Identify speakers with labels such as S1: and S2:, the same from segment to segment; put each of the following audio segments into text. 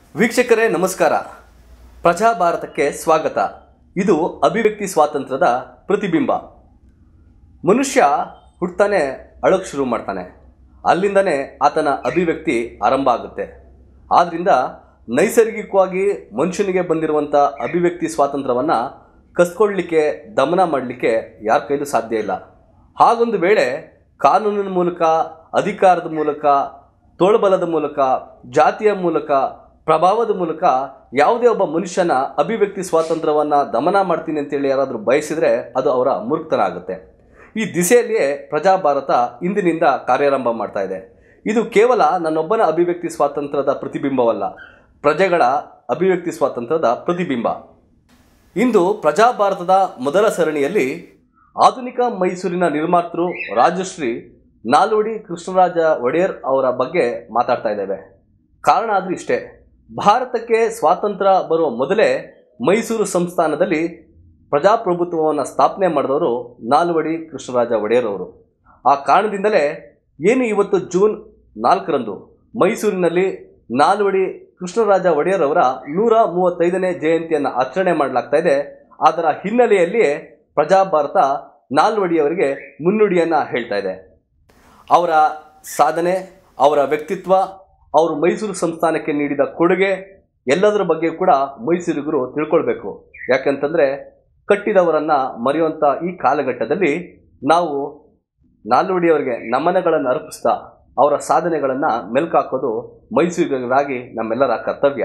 S1: ವೀಕ್ಷಕರೇ ನಮಸ್ಕಾರ ಪ್ರಜಾಭಾರತಕ್ಕೆ ಸ್ವಾಗತ ಇದು ಅಭಿವ್ಯಕ್ತಿ ಸ್ವಾತಂತ್ರ್ಯದ ಪ್ರತಿಬಿಂಬ ಮನುಷ್ಯ ಹುಟ್ತಾನೆ ಅಳೋಕ್ಕೆ ಶುರು ಮಾಡ್ತಾನೆ ಅಲ್ಲಿಂದನೇ ಆತನ ಅಭಿವ್ಯಕ್ತಿ ಆರಂಭ ಆಗುತ್ತೆ ಆದ್ದರಿಂದ ನೈಸರ್ಗಿಕವಾಗಿ ಮನುಷ್ಯನಿಗೆ ಬಂದಿರುವಂಥ ಅಭಿವ್ಯಕ್ತಿ ಸ್ವಾತಂತ್ರ್ಯವನ್ನು ಕಸ್ಕೊಳ್ಳಿಕ್ಕೆ ದಮನ ಮಾಡಲಿಕ್ಕೆ ಯಾರ ಕೈಲೂ ಸಾಧ್ಯ ಇಲ್ಲ ಹಾಗೊಂದು ವೇಳೆ ಕಾನೂನಿನ ಮೂಲಕ ಅಧಿಕಾರದ ಮೂಲಕ ತೋಳ್ಬಲದ ಮೂಲಕ ಜಾತಿಯ ಮೂಲಕ ಪ್ರಭಾವದ ಮೂಲಕ ಯಾವುದೇ ಒಬ್ಬ ಮನುಷ್ಯನ ಅಭಿವ್ಯಕ್ತಿ ಸ್ವಾತಂತ್ರ್ಯವನ್ನು ದಮನ ಮಾಡ್ತೀನಿ ಅಂತೇಳಿ ಯಾರಾದರೂ ಬಯಸಿದರೆ ಅದು ಅವರ ಮೂರ್ಖತನ ಆಗುತ್ತೆ ಈ ದಿಸೆಯಲ್ಲಿಯೇ ಪ್ರಜಾಭಾರತ ಇಂದಿನಿಂದ ಕಾರ್ಯಾರಂಭ ಮಾಡ್ತಾ ಇದೆ ಇದು ಕೇವಲ ನನ್ನೊಬ್ಬನ ಅಭಿವ್ಯಕ್ತಿ ಸ್ವಾತಂತ್ರ್ಯದ ಪ್ರತಿಬಿಂಬವಲ್ಲ ಪ್ರಜೆಗಳ ಅಭಿವ್ಯಕ್ತಿ ಸ್ವಾತಂತ್ರ್ಯದ ಪ್ರತಿಬಿಂಬ ಇಂದು ಪ್ರಜಾಭಾರತದ ಮೊದಲ ಸರಣಿಯಲ್ಲಿ ಆಧುನಿಕ ಮೈಸೂರಿನ ನಿರ್ಮಾತೃ ರಾಜಶ್ರೀ ನಾಲ್ವಡಿ ಕೃಷ್ಣರಾಜ ಒಡೆಯರ್ ಅವರ ಬಗ್ಗೆ ಮಾತಾಡ್ತಾ ಇದ್ದೇವೆ ಕಾರಣ ಆದರೂ ಇಷ್ಟೇ ಭಾರತಕ್ಕೆ ಸ್ವಾತಂತ್ರ್ಯ ಬರುವ ಮೊದಲೇ ಮೈಸೂರು ಸಂಸ್ಥಾನದಲ್ಲಿ ಪ್ರಜಾಪ್ರಭುತ್ವವನ್ನು ಸ್ಥಾಪನೆ ಮಾಡಿದವರು ನಾಲ್ವಡಿ ಕೃಷ್ಣರಾಜ ಒಡೆಯರ್ ಅವರು ಆ ಕಾರಣದಿಂದಲೇ ಏನು ಇವತ್ತು ಜೂನ್ ನಾಲ್ಕರಂದು ಮೈಸೂರಿನಲ್ಲಿ ನಾಲ್ವಡಿ ಕೃಷ್ಣರಾಜ ಒಡೆಯರ್ ಅವರ ನೂರ ಮೂವತ್ತೈದನೇ ಜಯಂತಿಯನ್ನು ಆಚರಣೆ ಮಾಡಲಾಗ್ತಾ ಇದೆ ಅದರ ಹಿನ್ನೆಲೆಯಲ್ಲಿಯೇ ಪ್ರಜಾಭಾರತ ನಾಲ್ವಡಿಯವರಿಗೆ ಮುನ್ನುಡಿಯನ್ನು ಹೇಳ್ತಾ ಇದೆ ಅವರ ಸಾಧನೆ ಅವರ ವ್ಯಕ್ತಿತ್ವ ಅವರು ಮೈಸೂರು ಸಂಸ್ಥಾನಕ್ಕೆ ನೀಡಿದ ಕೊಡುಗೆ ಎಲ್ಲದರ ಬಗ್ಗೆ ಕೂಡ ಮೈಸೂರಿಗರು ತಿಳ್ಕೊಳ್ಬೇಕು ಯಾಕಂತಂದರೆ ಕಟ್ಟಿದವರನ್ನು ಮರೆಯುವಂಥ ಈ ಕಾಲಘಟ್ಟದಲ್ಲಿ ನಾವು ನಾಲ್ವಡಿಯವರಿಗೆ ನಮನಗಳನ್ನು ಅರ್ಪಿಸ್ತಾ ಅವರ ಸಾಧನೆಗಳನ್ನು ಮೆಲುಕಾಕೋದು ಮೈಸೂರಿಗರಾಗಿ ನಮ್ಮೆಲ್ಲರ ಕರ್ತವ್ಯ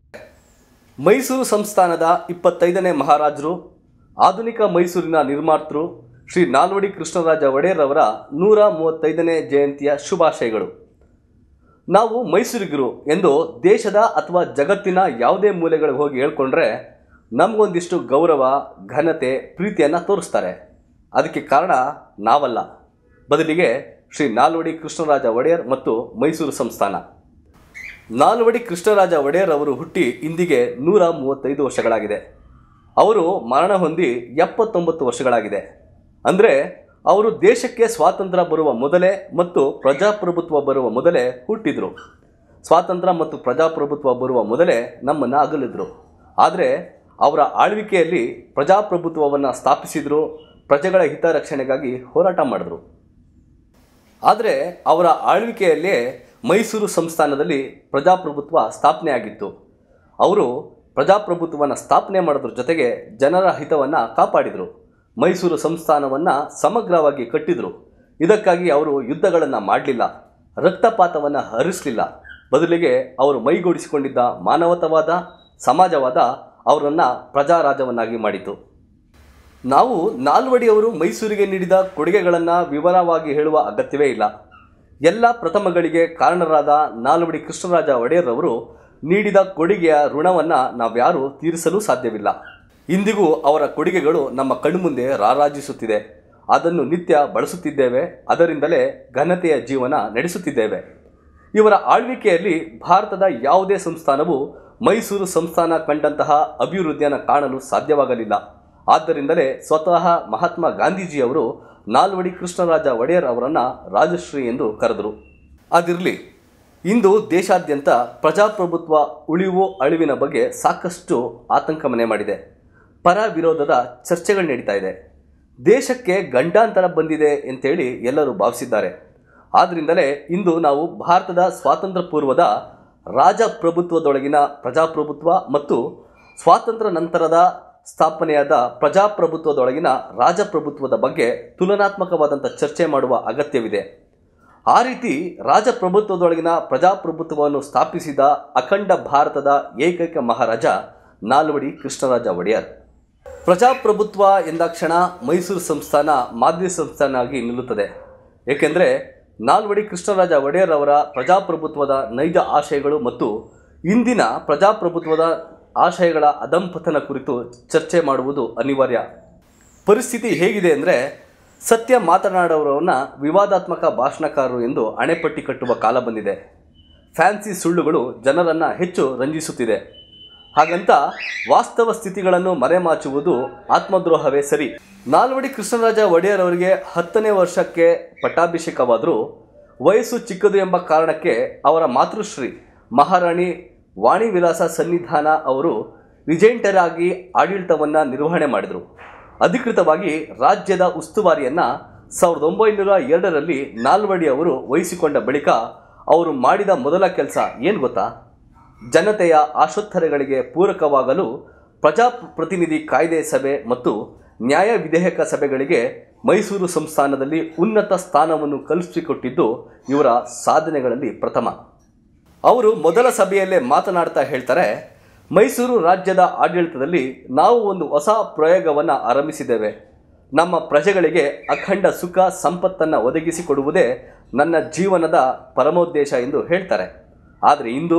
S1: ಮೈಸೂರು ಸಂಸ್ಥಾನದ ಇಪ್ಪತ್ತೈದನೇ ಮಹಾರಾಜರು ಆಧುನಿಕ ಮೈಸೂರಿನ ನಿರ್ಮಾತೃ ಶ್ರೀ ನಾಲ್ವಡಿ ಕೃಷ್ಣರಾಜ ಒಡೆಯರ್ ಅವರ ನೂರ ಮೂವತ್ತೈದನೇ ಜಯಂತಿಯ ಶುಭಾಶಯಗಳು ನಾವು ಮೈಸೂರಿಗರು ಎಂದು ದೇಶದ ಅಥವಾ ಜಗತ್ತಿನ ಯಾವುದೇ ಮೂಲೆಗಳಿಗೆ ಹೋಗಿ ಹೇಳ್ಕೊಂಡ್ರೆ ನಮಗೊಂದಿಷ್ಟು ಗೌರವ ಘನತೆ ಪ್ರೀತಿಯನ್ನು ತೋರಿಸ್ತಾರೆ ಅದಕ್ಕೆ ಕಾರಣ ನಾವಲ್ಲ ಬದಲಿಗೆ ಶ್ರೀ ನಾಲ್ವಡಿ ಕೃಷ್ಣರಾಜ ಒಡೆಯರ್ ಮತ್ತು ಮೈಸೂರು ಸಂಸ್ಥಾನ ನಾಲ್ವಡಿ ಕೃಷ್ಣರಾಜ ಒಡೆಯರ್ ಅವರು ಹುಟ್ಟಿ ಇಂದಿಗೆ ನೂರ ಮೂವತ್ತೈದು ವರ್ಷಗಳಾಗಿದೆ ಅವರು ಮರಣ ಹೊಂದಿ ಎಪ್ಪತ್ತೊಂಬತ್ತು ವರ್ಷಗಳಾಗಿದೆ ಅಂದರೆ ಅವರು ದೇಶಕ್ಕೆ ಸ್ವಾತಂತ್ರ್ಯ ಬರುವ ಮೊದಲೇ ಮತ್ತು ಪ್ರಜಾಪ್ರಭುತ್ವ ಬರುವ ಮೊದಲೇ ಹುಟ್ಟಿದ್ರು ಸ್ವಾತಂತ್ರ್ಯ ಮತ್ತು ಪ್ರಜಾಪ್ರಭುತ್ವ ಬರುವ ಮೊದಲೇ ನಮ್ಮನ್ನು ಅಗಲಿದ್ರು ಆದರೆ ಅವರ ಆಳ್ವಿಕೆಯಲ್ಲಿ ಪ್ರಜಾಪ್ರಭುತ್ವವನ್ನು ಸ್ಥಾಪಿಸಿದರು ಪ್ರಜೆಗಳ ಹಿತರಕ್ಷಣೆಗಾಗಿ ಹೋರಾಟ ಮಾಡಿದ್ರು ಆದರೆ ಅವರ ಆಳ್ವಿಕೆಯಲ್ಲೇ ಮೈಸೂರು ಸಂಸ್ಥಾನದಲ್ಲಿ ಪ್ರಜಾಪ್ರಭುತ್ವ ಸ್ಥಾಪನೆಯಾಗಿತ್ತು ಅವರು ಪ್ರಜಾಪ್ರಭುತ್ವವನ್ನು ಸ್ಥಾಪನೆ ಮಾಡೋದ್ರ ಜೊತೆಗೆ ಜನರ ಹಿತವನ್ನು ಕಾಪಾಡಿದರು ಮೈಸೂರು ಸಂಸ್ಥಾನವನ್ನು ಸಮಗ್ರವಾಗಿ ಕಟ್ಟಿದರು ಇದಕ್ಕಾಗಿ ಅವರು ಯುದ್ಧಗಳನ್ನು ಮಾಡಲಿಲ್ಲ ರಕ್ತಪಾತವನ್ನು ಹರಿಸಲಿಲ್ಲ ಬದಲಿಗೆ ಅವರು ಮೈಗೂಡಿಸಿಕೊಂಡಿದ್ದ ಮಾನವತವಾದ ಸಮಾಜವಾದ ಅವರನ್ನು ಪ್ರಜಾರಾಜವನ್ನಾಗಿ ಮಾಡಿತು ನಾವು ನಾಲ್ವಡಿಯವರು ಮೈಸೂರಿಗೆ ನೀಡಿದ ಕೊಡುಗೆಗಳನ್ನು ವಿವರವಾಗಿ ಹೇಳುವ ಅಗತ್ಯವೇ ಇಲ್ಲ ಎಲ್ಲ ಪ್ರಥಮಗಳಿಗೆ ಕಾರಣರಾದ ನಾಲ್ವಡಿ ಕೃಷ್ಣರಾಜ ಒಡೆಯರ್ ಅವರು ನೀಡಿದ ಕೊಡುಗೆಯ ಋಣವನ್ನು ನಾವ್ಯಾರೂ ತೀರಿಸಲು ಸಾಧ್ಯವಿಲ್ಲ ಇಂದಿಗೂ ಅವರ ಕೊಡುಗೆಗಳು ನಮ್ಮ ಕಣ್ಮುಂದೆ ರಾರಾಜಿಸುತ್ತಿದೆ ಅದನ್ನು ನಿತ್ಯ ಬಳಸುತ್ತಿದ್ದೇವೆ ಅದರಿಂದಲೇ ಘನತೆಯ ಜೀವನ ನಡೆಸುತ್ತಿದ್ದೇವೆ ಇವರ ಆಳ್ವಿಕೆಯಲ್ಲಿ ಭಾರತದ ಯಾವುದೇ ಸಂಸ್ಥಾನವು ಮೈಸೂರು ಸಂಸ್ಥಾನ ಕಂಡಂತಹ ಅಭಿವೃದ್ಧಿಯನ್ನು ಕಾಣಲು ಸಾಧ್ಯವಾಗಲಿಲ್ಲ ಆದ್ದರಿಂದಲೇ ಸ್ವತಃ ಮಹಾತ್ಮ ಗಾಂಧೀಜಿಯವರು ನಾಲ್ವಡಿ ಕೃಷ್ಣರಾಜ ಒಡೆಯರ್ ಅವರನ್ನು ರಾಜಶ್ರೀ ಎಂದು ಕರೆದರು ಅದಿರಲಿ ಇಂದು ದೇಶಾದ್ಯಂತ ಪ್ರಜಾಪ್ರಭುತ್ವ ಉಳಿವು ಅಳಿವಿನ ಬಗ್ಗೆ ಸಾಕಷ್ಟು ಆತಂಕ ಮನೆ ಮಾಡಿದೆ ಪರ ವಿರೋಧದ ಚರ್ಚೆಗಳು ನಡೀತಾ ಇದೆ ದೇಶಕ್ಕೆ ಗಂಡಾಂತರ ಬಂದಿದೆ ಅಂತೇಳಿ ಎಲ್ಲರೂ ಭಾವಿಸಿದ್ದಾರೆ ಆದ್ದರಿಂದಲೇ ಇಂದು ನಾವು ಭಾರತದ ಸ್ವಾತಂತ್ರ್ಯ ಪೂರ್ವದ ರಾಜಪ್ರಭುತ್ವದೊಳಗಿನ ಪ್ರಜಾಪ್ರಭುತ್ವ ಮತ್ತು ಸ್ವಾತಂತ್ರ್ಯ ನಂತರದ ಸ್ಥಾಪನೆಯಾದ ಪ್ರಜಾಪ್ರಭುತ್ವದೊಳಗಿನ ರಾಜಪ್ರಭುತ್ವದ ಬಗ್ಗೆ ತುಲನಾತ್ಮಕವಾದಂಥ ಚರ್ಚೆ ಮಾಡುವ ಅಗತ್ಯವಿದೆ ಆ ರೀತಿ ರಾಜಪ್ರಭುತ್ವದೊಳಗಿನ ಪ್ರಜಾಪ್ರಭುತ್ವವನ್ನು ಸ್ಥಾಪಿಸಿದ ಅಖಂಡ ಭಾರತದ ಏಕೈಕ ಮಹಾರಾಜ ನಾಲ್ವಡಿ ಕೃಷ್ಣರಾಜ ಒಡೆಯರ್ ಪ್ರಜಾಪ್ರಭುತ್ವ ಎಂದಾಕ್ಷಣ ಮೈಸೂರು ಸಂಸ್ಥಾನ ಮಾದರಿ ಸಂಸ್ಥಾನ ಆಗಿ ನಿಲ್ಲುತ್ತದೆ ಏಕೆಂದರೆ ನಾಲ್ವಡಿ ಕೃಷ್ಣರಾಜ ಒಡೆಯರ್ ಅವರ ಪ್ರಜಾಪ್ರಭುತ್ವದ ನೈಜ ಆಶಯಗಳು ಮತ್ತು ಇಂದಿನ ಪ್ರಜಾಪ್ರಭುತ್ವದ ಆಶಯಗಳ ಅಧಂಪತನ ಕುರಿತು ಚರ್ಚೆ ಮಾಡುವುದು ಅನಿವಾರ್ಯ ಪರಿಸ್ಥಿತಿ ಹೇಗಿದೆ ಅಂದರೆ ಸತ್ಯ ಮಾತನಾಡುವವರನ್ನ ವಿವಾದಾತ್ಮಕ ಭಾಷಣಕಾರರು ಎಂದು ಅಣೆಪಟ್ಟಿ ಕಟ್ಟುವ ಕಾಲ ಬಂದಿದೆ ಫ್ಯಾನ್ಸಿ ಸುಳ್ಳುಗಳು ಜನರನ್ನು ಹೆಚ್ಚು ರಂಜಿಸುತ್ತಿದೆ ಹಾಗಂತ ವಾಸ್ತವ ಸ್ಥಿತಿಗಳನ್ನು ಮರೆಮಾಚುವುದು ಆತ್ಮದ್ರೋಹವೇ ಸರಿ ನಾಲ್ವಡಿ ಕೃಷ್ಣರಾಜ ಒಡೆಯರ್ ಅವರಿಗೆ ಹತ್ತನೇ ವರ್ಷಕ್ಕೆ ಪಟ್ಟಾಭಿಷೇಕವಾದರೂ ವಯಸ್ಸು ಚಿಕ್ಕದು ಎಂಬ ಕಾರಣಕ್ಕೆ ಅವರ ಮಾತೃಶ್ರೀ ಮಹಾರಾಣಿ ವಾಣಿ ವಿಲಾಸ ಸನ್ನಿಧಾನ ಅವರು ರಿಜೆಂಟರ್ ಆಗಿ ಆಡಳಿತವನ್ನು ನಿರ್ವಹಣೆ ಮಾಡಿದರು ಅಧಿಕೃತವಾಗಿ ರಾಜ್ಯದ ಉಸ್ತುವಾರಿಯನ್ನು ಸಾವಿರದ ಒಂಬೈನೂರ ಎರಡರಲ್ಲಿ ನಾಲ್ವಡಿ ಅವರು ವಹಿಸಿಕೊಂಡ ಬಳಿಕ ಅವರು ಮಾಡಿದ ಮೊದಲ ಕೆಲಸ ಏನು ಗೊತ್ತಾ ಜನತೆಯ ಆಶೋತ್ತರಗಳಿಗೆ ಪೂರಕವಾಗಲು ಪ್ರಜಾಪ್ರತಿನಿಧಿ ಕಾಯ್ದೆ ಸಭೆ ಮತ್ತು ನ್ಯಾಯ ವಿಧೇಯಕ ಸಭೆಗಳಿಗೆ ಮೈಸೂರು ಸಂಸ್ಥಾನದಲ್ಲಿ ಉನ್ನತ ಸ್ಥಾನವನ್ನು ಕಲ್ಪಿಸಿಕೊಟ್ಟಿದ್ದು ಇವರ ಸಾಧನೆಗಳಲ್ಲಿ ಪ್ರಥಮ ಅವರು ಮೊದಲ ಸಭೆಯಲ್ಲೇ ಮಾತನಾಡ್ತಾ ಹೇಳ್ತಾರೆ ಮೈಸೂರು ರಾಜ್ಯದ ಆಡಳಿತದಲ್ಲಿ ನಾವು ಒಂದು ಹೊಸ ಪ್ರಯೋಗವನ್ನು ಆರಂಭಿಸಿದ್ದೇವೆ ನಮ್ಮ ಪ್ರಜೆಗಳಿಗೆ ಅಖಂಡ ಸುಖ ಸಂಪತ್ತನ್ನು ಒದಗಿಸಿಕೊಡುವುದೇ ನನ್ನ ಜೀವನದ ಪರಮೋದ್ದೇಶ ಎಂದು ಹೇಳ್ತಾರೆ ಆದರೆ ಇಂದು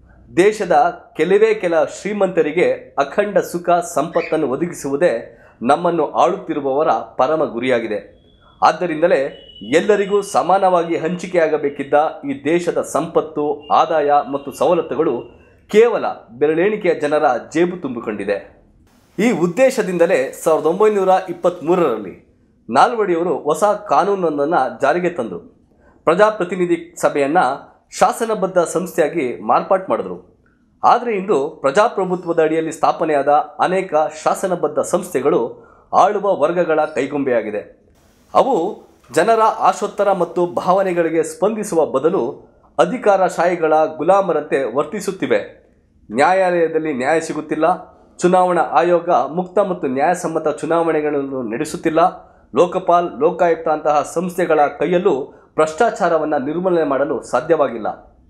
S1: ದೇಶದ ಕೆಲವೇ ಕೆಲ ಶ್ರೀಮಂತರಿಗೆ ಅಖಂಡ ಸುಖ ಸಂಪತ್ತನ್ನು ಒದಗಿಸುವುದೇ ನಮ್ಮನ್ನು ಆಳುತ್ತಿರುವವರ ಪರಮ ಗುರಿಯಾಗಿದೆ ಆದ್ದರಿಂದಲೇ ಎಲ್ಲರಿಗೂ ಸಮಾನವಾಗಿ ಹಂಚಿಕೆಯಾಗಬೇಕಿದ್ದ ಈ ದೇಶದ ಸಂಪತ್ತು ಆದಾಯ ಮತ್ತು ಸವಲತ್ತುಗಳು ಕೇವಲ ಬೆರಳೆಣಿಕೆಯ ಜನರ ಜೇಬು ತುಂಬಿಕೊಂಡಿದೆ ಈ ಉದ್ದೇಶದಿಂದಲೇ ಸಾವಿರದ ಒಂಬೈನೂರ ಇಪ್ಪತ್ತ್ಮೂರರಲ್ಲಿ ನಾಲ್ವಡಿಯವರು ಹೊಸ ಕಾನೂನೊಂದನ್ನು ಜಾರಿಗೆ ತಂದರು ಪ್ರಜಾಪ್ರತಿನಿಧಿ ಸಭೆಯನ್ನು ಶಾಸನಬದ್ಧ ಸಂಸ್ಥೆಯಾಗಿ ಮಾರ್ಪಾಟು ಮಾಡಿದ್ರು ಆದರೆ ಇಂದು ಪ್ರಜಾಪ್ರಭುತ್ವದ ಅಡಿಯಲ್ಲಿ ಸ್ಥಾಪನೆಯಾದ ಅನೇಕ ಶಾಸನಬದ್ಧ ಸಂಸ್ಥೆಗಳು ಆಳುವ ವರ್ಗಗಳ ಕೈಗೊಂಬೆಯಾಗಿದೆ ಅವು ಜನರ ಆಶೋತ್ತರ ಮತ್ತು ಭಾವನೆಗಳಿಗೆ ಸ್ಪಂದಿಸುವ ಬದಲು ಅಧಿಕಾರಶಾಹಿಗಳ ಗುಲಾಮರಂತೆ ವರ್ತಿಸುತ್ತಿವೆ ನ್ಯಾಯಾಲಯದಲ್ಲಿ ನ್ಯಾಯ ಸಿಗುತ್ತಿಲ್ಲ ಚುನಾವಣಾ ಆಯೋಗ ಮುಕ್ತ ಮತ್ತು ನ್ಯಾಯಸಮ್ಮತ ಚುನಾವಣೆಗಳನ್ನು ನಡೆಸುತ್ತಿಲ್ಲ ಲೋಕಪಾಲ್ ಲೋಕಾಯುಕ್ತ ಅಂತಹ ಸಂಸ್ಥೆಗಳ ಕೈಯಲ್ಲೂ ಭ್ರಷ್ಟಾಚಾರವನ್ನು ನಿರ್ಮೂಲನೆ ಮಾಡಲು ಸಾಧ್ಯವಾಗಿಲ್ಲ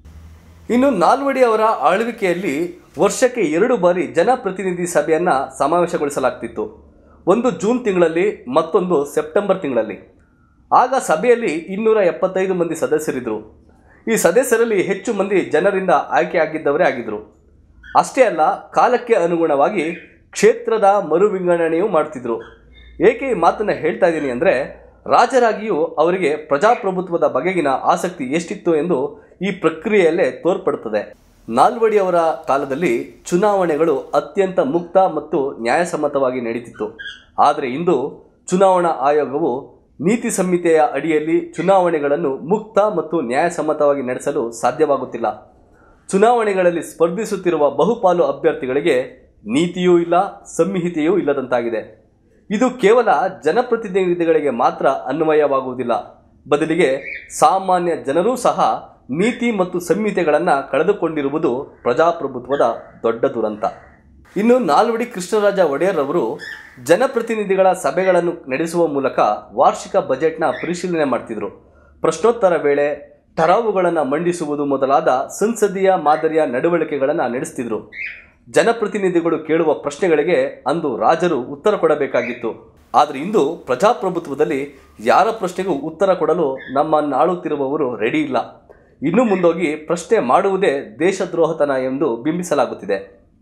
S1: ಇನ್ನು ನಾಲ್ವಡಿ ಅವರ ಆಳ್ವಿಕೆಯಲ್ಲಿ ವರ್ಷಕ್ಕೆ ಎರಡು ಬಾರಿ ಜನಪ್ರತಿನಿಧಿ ಸಭೆಯನ್ನು ಸಮಾವೇಶಗೊಳಿಸಲಾಗ್ತಿತ್ತು ಒಂದು ಜೂನ್ ತಿಂಗಳಲ್ಲಿ ಮತ್ತೊಂದು ಸೆಪ್ಟೆಂಬರ್ ತಿಂಗಳಲ್ಲಿ ಆಗ ಸಭೆಯಲ್ಲಿ ಇನ್ನೂರ ಎಪ್ಪತ್ತೈದು ಮಂದಿ ಸದಸ್ಯರಿದ್ದರು ಈ ಸದಸ್ಯರಲ್ಲಿ ಹೆಚ್ಚು ಮಂದಿ ಜನರಿಂದ ಆಯ್ಕೆಯಾಗಿದ್ದವರೇ ಆಗಿದ್ದರು ಅಷ್ಟೇ ಅಲ್ಲ ಕಾಲಕ್ಕೆ ಅನುಗುಣವಾಗಿ ಕ್ಷೇತ್ರದ ಮರು ವಿಂಗಡಣೆಯೂ ಮಾಡ್ತಿದ್ರು ಏಕೆ ಈ ಮಾತನ್ನು ಹೇಳ್ತಾ ಇದ್ದೀನಿ ಅಂದರೆ ರಾಜರಾಗಿಯೂ ಅವರಿಗೆ ಪ್ರಜಾಪ್ರಭುತ್ವದ ಬಗೆಗಿನ ಆಸಕ್ತಿ ಎಷ್ಟಿತ್ತು ಎಂದು ಈ ಪ್ರಕ್ರಿಯೆಯಲ್ಲೇ ತೋರ್ಪಡುತ್ತದೆ ನಾಲ್ವಡಿ ಅವರ ಕಾಲದಲ್ಲಿ ಚುನಾವಣೆಗಳು ಅತ್ಯಂತ ಮುಕ್ತ ಮತ್ತು ನ್ಯಾಯಸಮ್ಮತವಾಗಿ ನಡೀತಿತ್ತು ಆದರೆ ಇಂದು ಚುನಾವಣಾ ಆಯೋಗವು ನೀತಿ ಸಂಹಿತೆಯ ಅಡಿಯಲ್ಲಿ ಚುನಾವಣೆಗಳನ್ನು ಮುಕ್ತ ಮತ್ತು ನ್ಯಾಯಸಮ್ಮತವಾಗಿ ನಡೆಸಲು ಸಾಧ್ಯವಾಗುತ್ತಿಲ್ಲ ಚುನಾವಣೆಗಳಲ್ಲಿ ಸ್ಪರ್ಧಿಸುತ್ತಿರುವ ಬಹುಪಾಲು ಅಭ್ಯರ್ಥಿಗಳಿಗೆ ನೀತಿಯೂ ಇಲ್ಲ ಸಂಹಿತೆಯೂ ಇಲ್ಲದಂತಾಗಿದೆ ಇದು ಕೇವಲ ಜನಪ್ರತಿನಿಧಿಗಳಿಗೆ ಮಾತ್ರ ಅನ್ವಯವಾಗುವುದಿಲ್ಲ ಬದಲಿಗೆ ಸಾಮಾನ್ಯ ಜನರೂ ಸಹ ನೀತಿ ಮತ್ತು ಸಂಹಿತೆಗಳನ್ನು ಕಳೆದುಕೊಂಡಿರುವುದು ಪ್ರಜಾಪ್ರಭುತ್ವದ ದೊಡ್ಡ ದುರಂತ ಇನ್ನು ನಾಲ್ವಡಿ ಕೃಷ್ಣರಾಜ ಒಡೆಯರ್ ಅವರು ಜನಪ್ರತಿನಿಧಿಗಳ ಸಭೆಗಳನ್ನು ನಡೆಸುವ ಮೂಲಕ ವಾರ್ಷಿಕ ಬಜೆಟ್ನ ಪರಿಶೀಲನೆ ಮಾಡ್ತಿದ್ರು ಪ್ರಶ್ನೋತ್ತರ ವೇಳೆ ಠರಾವುಗಳನ್ನು ಮಂಡಿಸುವುದು ಮೊದಲಾದ ಸಂಸದೀಯ ಮಾದರಿಯ ನಡವಳಿಕೆಗಳನ್ನು ನಡೆಸ್ತಿದ್ರು ಜನಪ್ರತಿನಿಧಿಗಳು ಕೇಳುವ ಪ್ರಶ್ನೆಗಳಿಗೆ ಅಂದು ರಾಜರು ಉತ್ತರ ಕೊಡಬೇಕಾಗಿತ್ತು ಆದರೆ ಇಂದು ಪ್ರಜಾಪ್ರಭುತ್ವದಲ್ಲಿ ಯಾರ ಪ್ರಶ್ನೆಗೂ ಉತ್ತರ ಕೊಡಲು ನಮ್ಮನ್ನಾಳುತ್ತಿರುವವರು ರೆಡಿ ಇಲ್ಲ ಇನ್ನು ಮುಂದೋಗಿ ಪ್ರಶ್ನೆ ಮಾಡುವುದೇ ದೇಶದ್ರೋಹತನ ಎಂದು ಬಿಂಬಿಸಲಾಗುತ್ತಿದೆ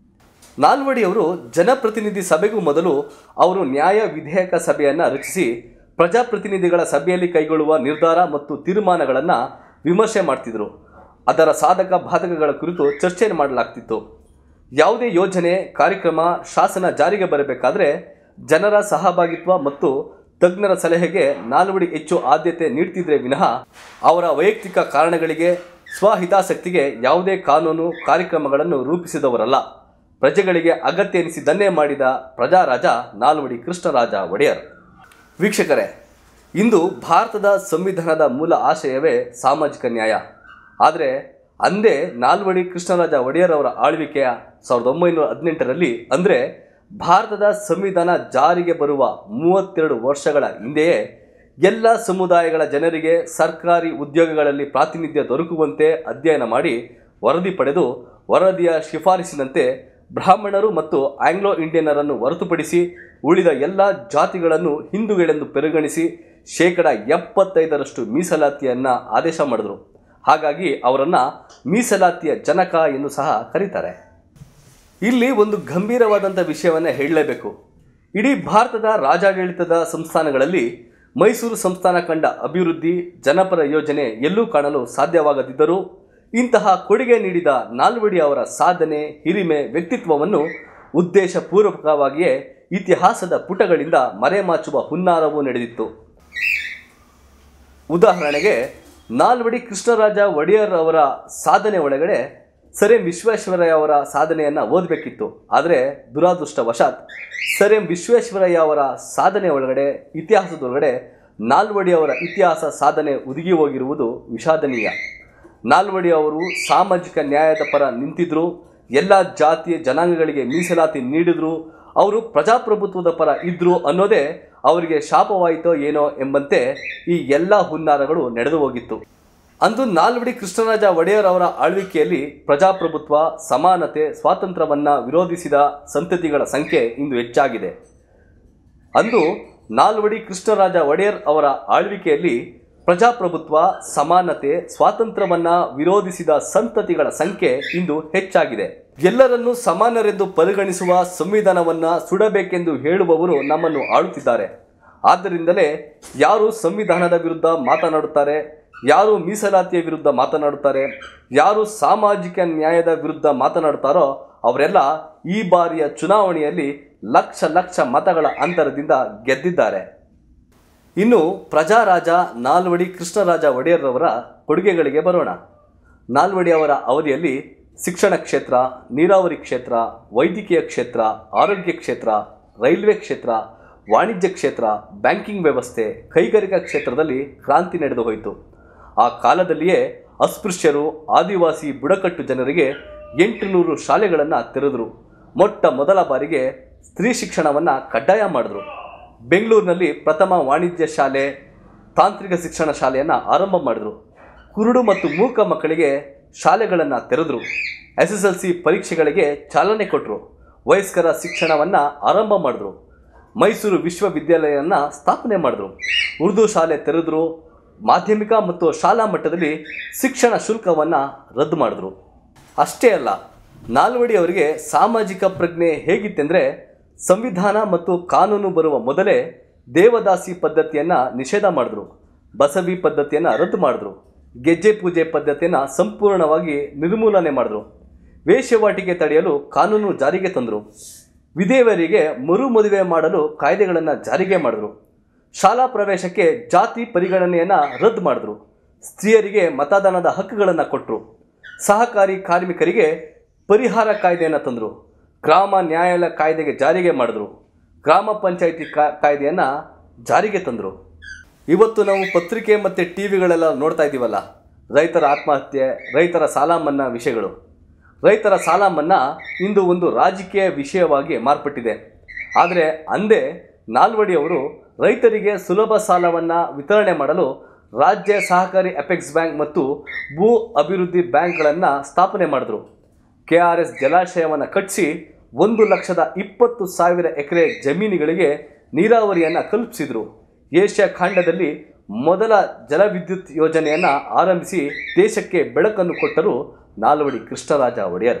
S1: ನಾಲ್ವಡಿಯವರು ಜನಪ್ರತಿನಿಧಿ ಸಭೆಗೂ ಮೊದಲು ಅವರು ನ್ಯಾಯ ವಿಧೇಯಕ ಸಭೆಯನ್ನು ರಚಿಸಿ ಪ್ರಜಾಪ್ರತಿನಿಧಿಗಳ ಸಭೆಯಲ್ಲಿ ಕೈಗೊಳ್ಳುವ ನಿರ್ಧಾರ ಮತ್ತು ತೀರ್ಮಾನಗಳನ್ನು ವಿಮರ್ಶೆ ಮಾಡ್ತಿದ್ರು ಅದರ ಸಾಧಕ ಬಾಧಕಗಳ ಕುರಿತು ಚರ್ಚೆ ಮಾಡಲಾಗ್ತಿತ್ತು ಯಾವುದೇ ಯೋಜನೆ ಕಾರ್ಯಕ್ರಮ ಶಾಸನ ಜಾರಿಗೆ ಬರಬೇಕಾದ್ರೆ ಜನರ ಸಹಭಾಗಿತ್ವ ಮತ್ತು ತಜ್ಞರ ಸಲಹೆಗೆ ನಾಲ್ವಡಿ ಹೆಚ್ಚು ಆದ್ಯತೆ ನೀಡ್ತಿದ್ರೆ ವಿನಃ ಅವರ ವೈಯಕ್ತಿಕ ಕಾರಣಗಳಿಗೆ ಸ್ವಹಿತಾಸಕ್ತಿಗೆ ಯಾವುದೇ ಕಾನೂನು ಕಾರ್ಯಕ್ರಮಗಳನ್ನು ರೂಪಿಸಿದವರಲ್ಲ ಪ್ರಜೆಗಳಿಗೆ ಅಗತ್ಯ ಎನಿಸಿದ್ದನ್ನೇ ಮಾಡಿದ ಪ್ರಜಾರಾಜ ನಾಲ್ವಡಿ ಕೃಷ್ಣರಾಜ ಒಡೆಯರ್ ವೀಕ್ಷಕರೇ ಇಂದು ಭಾರತದ ಸಂವಿಧಾನದ ಮೂಲ ಆಶಯವೇ ಸಾಮಾಜಿಕ ನ್ಯಾಯ ಆದರೆ ಅಂದೇ ನಾಲ್ವಡಿ ಕೃಷ್ಣರಾಜ ಒಡೆಯರ್ ಅವರ ಆಳ್ವಿಕೆಯ ಸಾವಿರದ ಒಂಬೈನೂರ ಹದಿನೆಂಟರಲ್ಲಿ ಅಂದರೆ ಭಾರತದ ಸಂವಿಧಾನ ಜಾರಿಗೆ ಬರುವ ಮೂವತ್ತೆರಡು ವರ್ಷಗಳ ಹಿಂದೆಯೇ ಎಲ್ಲ ಸಮುದಾಯಗಳ ಜನರಿಗೆ ಸರ್ಕಾರಿ ಉದ್ಯೋಗಗಳಲ್ಲಿ ಪ್ರಾತಿನಿಧ್ಯ ದೊರಕುವಂತೆ ಅಧ್ಯಯನ ಮಾಡಿ ವರದಿ ಪಡೆದು ವರದಿಯ ಶಿಫಾರಸಿನಂತೆ ಬ್ರಾಹ್ಮಣರು ಮತ್ತು ಆಂಗ್ಲೋ ಇಂಡಿಯನ್ನರನ್ನು ಹೊರತುಪಡಿಸಿ ಉಳಿದ ಎಲ್ಲ ಜಾತಿಗಳನ್ನು ಹಿಂದೂಗಳೆಂದು ಪರಿಗಣಿಸಿ ಶೇಕಡ ಎಪ್ಪತ್ತೈದರಷ್ಟು ಮೀಸಲಾತಿಯನ್ನು ಆದೇಶ ಮಾಡಿದರು ಹಾಗಾಗಿ ಅವರನ್ನು ಮೀಸಲಾತಿಯ ಜನಕ ಎಂದು ಸಹ ಕರೀತಾರೆ ಇಲ್ಲಿ ಒಂದು ಗಂಭೀರವಾದಂಥ ವಿಷಯವನ್ನು ಹೇಳಲೇಬೇಕು ಇಡೀ ಭಾರತದ ರಾಜಾಡಳಿತದ ಸಂಸ್ಥಾನಗಳಲ್ಲಿ ಮೈಸೂರು ಸಂಸ್ಥಾನ ಕಂಡ ಅಭಿವೃದ್ಧಿ ಜನಪರ ಯೋಜನೆ ಎಲ್ಲೂ ಕಾಣಲು ಸಾಧ್ಯವಾಗದಿದ್ದರೂ ಇಂತಹ ಕೊಡುಗೆ ನೀಡಿದ ನಾಲ್ವಡಿ ಅವರ ಸಾಧನೆ ಹಿರಿಮೆ ವ್ಯಕ್ತಿತ್ವವನ್ನು ಉದ್ದೇಶಪೂರ್ವಕವಾಗಿಯೇ ಇತಿಹಾಸದ ಪುಟಗಳಿಂದ ಮರೆಮಾಚುವ ಹುನ್ನಾರವೂ ನಡೆದಿತ್ತು ಉದಾಹರಣೆಗೆ ನಾಲ್ವಡಿ ಕೃಷ್ಣರಾಜ ಒಡೆಯರ್ ಅವರ ಸಾಧನೆ ಒಳಗಡೆ ಸರ್ ಎಂ ವಿಶ್ವೇಶ್ವರಯ್ಯ ಅವರ ಸಾಧನೆಯನ್ನು ಓದಬೇಕಿತ್ತು ಆದರೆ ದುರಾದೃಷ್ಟವಶಾತ್ ಸರ್ ಎಂ ವಿಶ್ವೇಶ್ವರಯ್ಯ ಅವರ ಸಾಧನೆ ಒಳಗಡೆ ಇತಿಹಾಸದೊಳಗಡೆ ನಾಲ್ವಡಿ ಅವರ ಇತಿಹಾಸ ಸಾಧನೆ ಉದುಗಿ ಹೋಗಿರುವುದು ವಿಷಾದನೀಯ ನಾಲ್ವಡಿ ಅವರು ಸಾಮಾಜಿಕ ನ್ಯಾಯದ ಪರ ನಿಂತಿದ್ರು ಎಲ್ಲ ಜಾತಿಯ ಜನಾಂಗಗಳಿಗೆ ಮೀಸಲಾತಿ ನೀಡಿದ್ರು ಅವರು ಪ್ರಜಾಪ್ರಭುತ್ವದ ಪರ ಇದ್ರು ಅನ್ನೋದೇ ಅವರಿಗೆ ಶಾಪವಾಯಿತೋ ಏನೋ ಎಂಬಂತೆ ಈ ಎಲ್ಲ ಹುನ್ನಾರಗಳು ನಡೆದು ಹೋಗಿತ್ತು ಅಂದು ನಾಲ್ವಡಿ ಕೃಷ್ಣರಾಜ ಒಡೆಯರ್ ಅವರ ಆಳ್ವಿಕೆಯಲ್ಲಿ ಪ್ರಜಾಪ್ರಭುತ್ವ ಸಮಾನತೆ ಸ್ವಾತಂತ್ರ್ಯವನ್ನ ವಿರೋಧಿಸಿದ ಸಂತತಿಗಳ ಸಂಖ್ಯೆ ಇಂದು ಹೆಚ್ಚಾಗಿದೆ ಅಂದು ನಾಲ್ವಡಿ ಕೃಷ್ಣರಾಜ ಒಡೆಯರ್ ಅವರ ಆಳ್ವಿಕೆಯಲ್ಲಿ ಪ್ರಜಾಪ್ರಭುತ್ವ ಸಮಾನತೆ ಸ್ವಾತಂತ್ರ್ಯವನ್ನ ವಿರೋಧಿಸಿದ ಸಂತತಿಗಳ ಸಂಖ್ಯೆ ಇಂದು ಹೆಚ್ಚಾಗಿದೆ ಎಲ್ಲರನ್ನೂ ಸಮಾನರೆಂದು ಪರಿಗಣಿಸುವ ಸಂವಿಧಾನವನ್ನ ಸುಡಬೇಕೆಂದು ಹೇಳುವವರು ನಮ್ಮನ್ನು ಆಳುತ್ತಿದ್ದಾರೆ ಆದ್ದರಿಂದಲೇ ಯಾರು ಸಂವಿಧಾನದ ವಿರುದ್ಧ ಮಾತನಾಡುತ್ತಾರೆ ಯಾರು ಮೀಸಲಾತಿಯ ವಿರುದ್ಧ ಮಾತನಾಡುತ್ತಾರೆ ಯಾರು ಸಾಮಾಜಿಕ ನ್ಯಾಯದ ವಿರುದ್ಧ ಮಾತನಾಡುತ್ತಾರೋ ಅವರೆಲ್ಲ ಈ ಬಾರಿಯ ಚುನಾವಣೆಯಲ್ಲಿ ಲಕ್ಷ ಲಕ್ಷ ಮತಗಳ ಅಂತರದಿಂದ ಗೆದ್ದಿದ್ದಾರೆ ಇನ್ನು ಪ್ರಜಾರಾಜ ನಾಲ್ವಡಿ ಕೃಷ್ಣರಾಜ ಒಡೆಯರ್ರವರ ಕೊಡುಗೆಗಳಿಗೆ ಬರೋಣ ನಾಲ್ವಡಿ ಅವರ ಅವಧಿಯಲ್ಲಿ ಶಿಕ್ಷಣ ಕ್ಷೇತ್ರ ನೀರಾವರಿ ಕ್ಷೇತ್ರ ವೈದ್ಯಕೀಯ ಕ್ಷೇತ್ರ ಆರೋಗ್ಯ ಕ್ಷೇತ್ರ ರೈಲ್ವೆ ಕ್ಷೇತ್ರ ವಾಣಿಜ್ಯ ಕ್ಷೇತ್ರ ಬ್ಯಾಂಕಿಂಗ್ ವ್ಯವಸ್ಥೆ ಕೈಗಾರಿಕಾ ಕ್ಷೇತ್ರದಲ್ಲಿ ಕ್ರಾಂತಿ ನಡೆದು ಹೋಯಿತು ಆ ಕಾಲದಲ್ಲಿಯೇ ಅಸ್ಪೃಶ್ಯರು ಆದಿವಾಸಿ ಬುಡಕಟ್ಟು ಜನರಿಗೆ ಎಂಟುನೂರು ಶಾಲೆಗಳನ್ನು ತೆರೆದರು ಮೊಟ್ಟ ಮೊದಲ ಬಾರಿಗೆ ಸ್ತ್ರೀ ಶಿಕ್ಷಣವನ್ನು ಕಡ್ಡಾಯ ಮಾಡಿದ್ರು ಬೆಂಗಳೂರಿನಲ್ಲಿ ಪ್ರಥಮ ವಾಣಿಜ್ಯ ಶಾಲೆ ತಾಂತ್ರಿಕ ಶಿಕ್ಷಣ ಶಾಲೆಯನ್ನು ಆರಂಭ ಮಾಡಿದ್ರು ಕುರುಡು ಮತ್ತು ಮೂಕ ಮಕ್ಕಳಿಗೆ ಶಾಲೆಗಳನ್ನು ತೆರೆದರು ಎಸ್ ಎಸ್ ಎಲ್ ಸಿ ಪರೀಕ್ಷೆಗಳಿಗೆ ಚಾಲನೆ ಕೊಟ್ಟರು ವಯಸ್ಕರ ಶಿಕ್ಷಣವನ್ನು ಆರಂಭ ಮಾಡಿದ್ರು ಮೈಸೂರು ವಿಶ್ವವಿದ್ಯಾಲಯವನ್ನು ಸ್ಥಾಪನೆ ಮಾಡಿದ್ರು ಉರ್ದು ಶಾಲೆ ತೆರೆದ್ರು ಮಾಧ್ಯಮಿಕ ಮತ್ತು ಶಾಲಾ ಮಟ್ಟದಲ್ಲಿ ಶಿಕ್ಷಣ ಶುಲ್ಕವನ್ನು ರದ್ದು ಮಾಡಿದ್ರು ಅಷ್ಟೇ ಅಲ್ಲ ನಾಲ್ವಡಿ ಅವರಿಗೆ ಸಾಮಾಜಿಕ ಪ್ರಜ್ಞೆ ಹೇಗಿತ್ತೆಂದರೆ ಸಂವಿಧಾನ ಮತ್ತು ಕಾನೂನು ಬರುವ ಮೊದಲೇ ದೇವದಾಸಿ ಪದ್ಧತಿಯನ್ನು ನಿಷೇಧ ಮಾಡಿದ್ರು ಬಸವಿ ಪದ್ಧತಿಯನ್ನು ರದ್ದು ಮಾಡಿದ್ರು ಗೆಜ್ಜೆ ಪೂಜೆ ಪದ್ಧತಿಯನ್ನು ಸಂಪೂರ್ಣವಾಗಿ ನಿರ್ಮೂಲನೆ ಮಾಡಿದ್ರು ವೇಶ್ಯವಾಟಿಕೆ ತಡೆಯಲು ಕಾನೂನು ಜಾರಿಗೆ ತಂದರು ವಿಧೇಯರಿಗೆ ಮರು ಮದುವೆ ಮಾಡಲು ಕಾಯ್ದೆಗಳನ್ನು ಜಾರಿಗೆ ಮಾಡಿದ್ರು ಶಾಲಾ ಪ್ರವೇಶಕ್ಕೆ ಜಾತಿ ಪರಿಗಣನೆಯನ್ನು ರದ್ದು ಮಾಡಿದ್ರು ಸ್ತ್ರೀಯರಿಗೆ ಮತದಾನದ ಹಕ್ಕುಗಳನ್ನು ಕೊಟ್ಟರು ಸಹಕಾರಿ ಕಾರ್ಮಿಕರಿಗೆ ಪರಿಹಾರ ಕಾಯ್ದೆಯನ್ನು ತಂದರು ಗ್ರಾಮ ನ್ಯಾಯಾಲಯ ಕಾಯ್ದೆಗೆ ಜಾರಿಗೆ ಮಾಡಿದ್ರು ಗ್ರಾಮ ಪಂಚಾಯಿತಿ ಕಾ ಕಾಯ್ದೆಯನ್ನು ಜಾರಿಗೆ ತಂದರು ಇವತ್ತು ನಾವು ಪತ್ರಿಕೆ ಮತ್ತು ಟಿ ವಿಗಳೆಲ್ಲ ನೋಡ್ತಾ ಇದ್ದೀವಲ್ಲ ರೈತರ ಆತ್ಮಹತ್ಯೆ ರೈತರ ಸಾಲ ಮನ್ನಾ ವಿಷಯಗಳು ರೈತರ ಸಾಲ ಮನ್ನಾ ಇಂದು ಒಂದು ರಾಜಕೀಯ ವಿಷಯವಾಗಿ ಮಾರ್ಪಟ್ಟಿದೆ ಆದರೆ ಅಂದೇ ನಾಲ್ವಡಿ ಅವರು ರೈತರಿಗೆ ಸುಲಭ ಸಾಲವನ್ನು ವಿತರಣೆ ಮಾಡಲು ರಾಜ್ಯ ಸಹಕಾರಿ ಅಪೆಕ್ಸ್ ಬ್ಯಾಂಕ್ ಮತ್ತು ಭೂ ಅಭಿವೃದ್ಧಿ ಬ್ಯಾಂಕ್ಗಳನ್ನು ಸ್ಥಾಪನೆ ಮಾಡಿದ್ರು ಕೆ ಆರ್ ಎಸ್ ಜಲಾಶಯವನ್ನು ಕಟ್ಟಿಸಿ ಒಂದು ಲಕ್ಷದ ಇಪ್ಪತ್ತು ಸಾವಿರ ಎಕರೆ ಜಮೀನುಗಳಿಗೆ ನೀರಾವರಿಯನ್ನು ಕಲ್ಪಿಸಿದರು ಏಷ್ಯಾ ಖಂಡದಲ್ಲಿ ಮೊದಲ ಜಲವಿದ್ಯುತ್ ಯೋಜನೆಯನ್ನು ಆರಂಭಿಸಿ ದೇಶಕ್ಕೆ ಬೆಳಕನ್ನು ಕೊಟ್ಟರು ನಾಲ್ವಡಿ ಕೃಷ್ಣರಾಜ ಒಡೆಯರ್